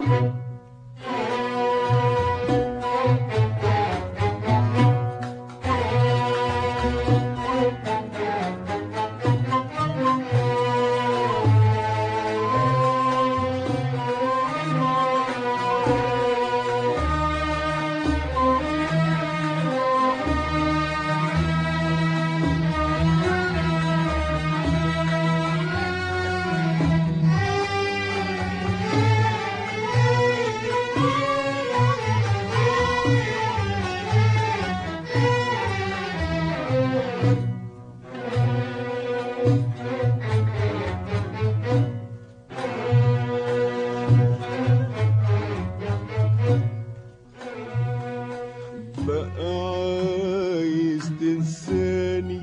بقى عايز تنساني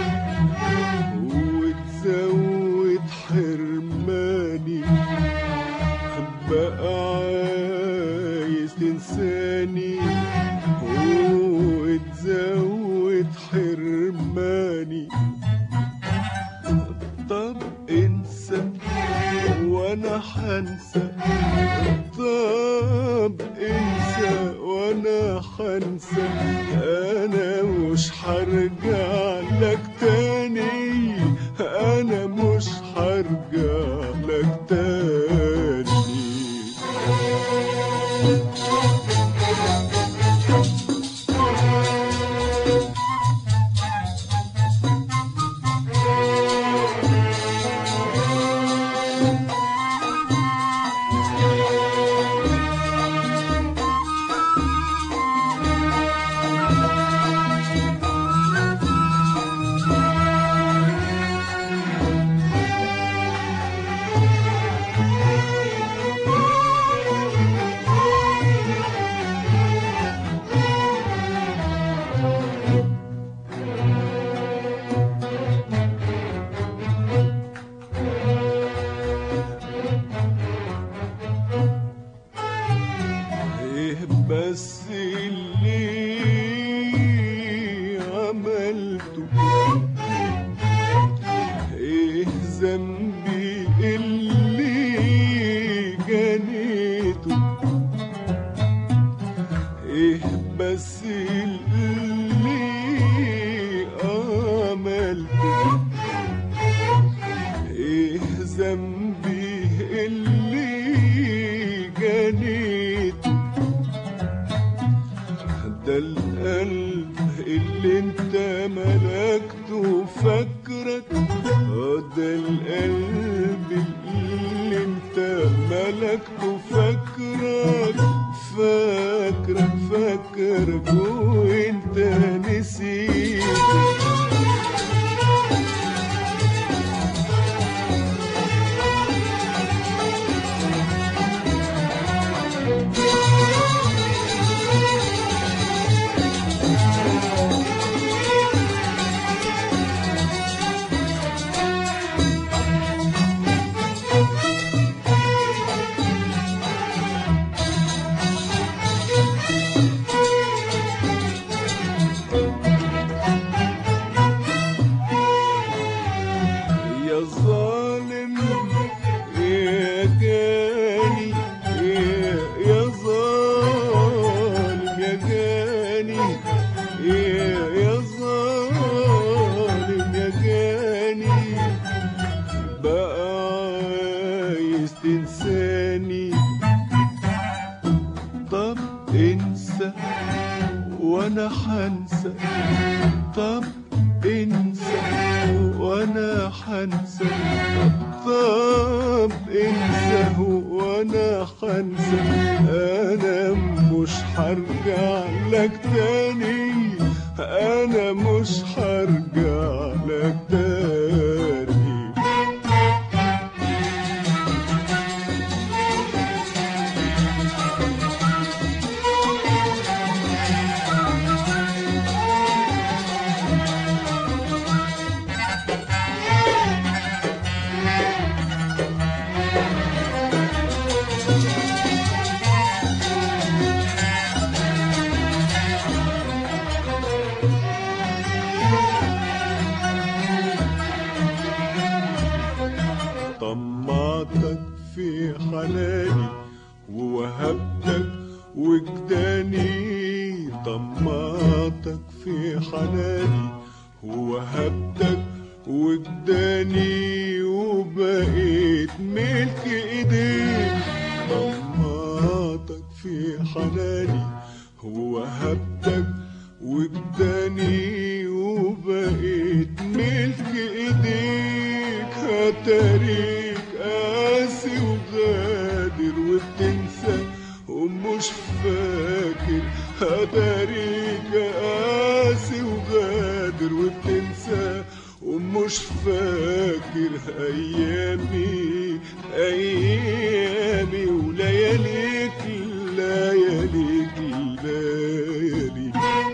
وتزود حرماني بقى عايز تنساني وتزود حرماني طب انسى وانا حنسى طب انسى وانا حنسى انا مش هرجع لك تاني انا مش هرجع لك تاني ايه بس اللي عملته ايه ذنبي اللي جنيته ايه بس اللي عملته ايه ذنبي اللي جنيته ده القلب اللي انت ملكته فاكرك اه ده القلب اللي انت ملكته فاكرك فاكرك فاكرك وانت نسيتك يا ظالم يا جاني يا, يا ظالم يا جاني يا, يا ظالم يا جاني بقى عايز تنساني طب انسى وانا حنسى طب انسى وانا حنسى طب انسى وانا حنسى انا مش هرجع لك تاني انا مش هرجع لك تاني ووهبتك وجداني طمعتك في حناني ووهبتك وجداني وبقيت ملك ايديك طمعتك في حناني ووهبتك وجداني وبقيت ملك ايديك هتاريك قاسي وغادر وبتنسى ومش فاكر هتاريك قاسي وغادر وبتنسى ومش فاكر ايامي ايامي ولياليك لياليك لياليك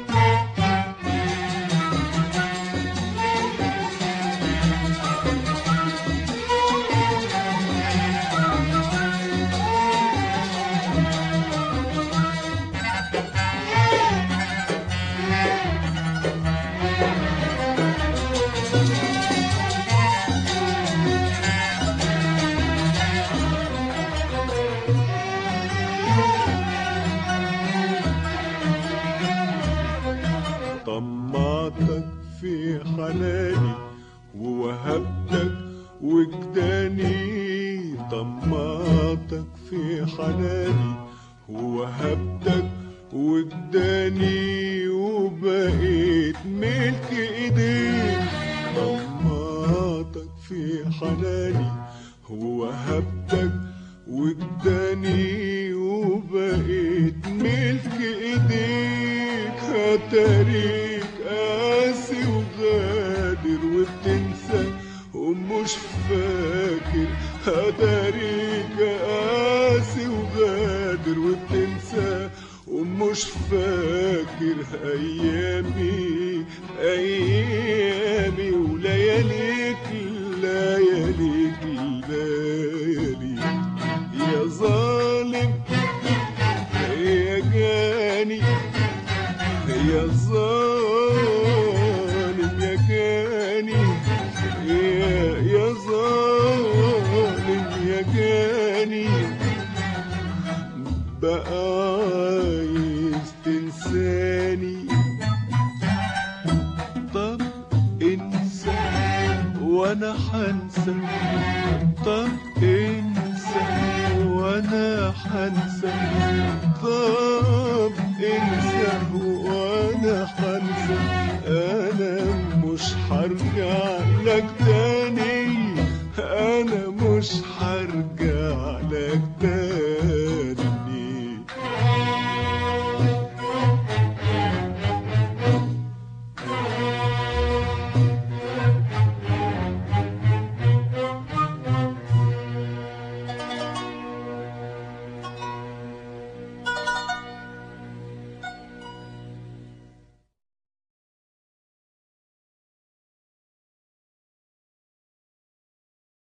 طمعتك في حناني ووهبتك وجداني طمعتك في حناني ووهبتك وجداني وبقيت ملك ايديك طمعتك في حناني ووهبتك وجداني وبقيت ملك ايديك هتاريك قاسي وغادر وبتنسى ومش فاكر هتاريك قاسي وغادر وبتنسى ومش فاكر ايامي ايامي ولياليك لياليك لياليك يا ظالم يا جاني يا ظالم يا جاني يا يا ظالم يا جاني بقى عايز تنساني طب انسى وانا حنسى طب انسى وانا حنسى طب انسى